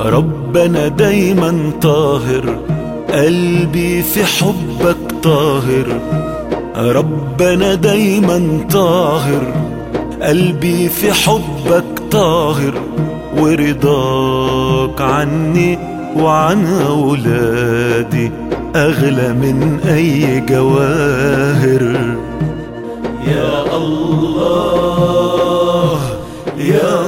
ربنا دايما طاهر قلبي في حبك طاهر ربنا دايما طاهر قلبي في حبك طاهر ورضاك عني وعن أولادي أغلى من أي جواهر يا الله يا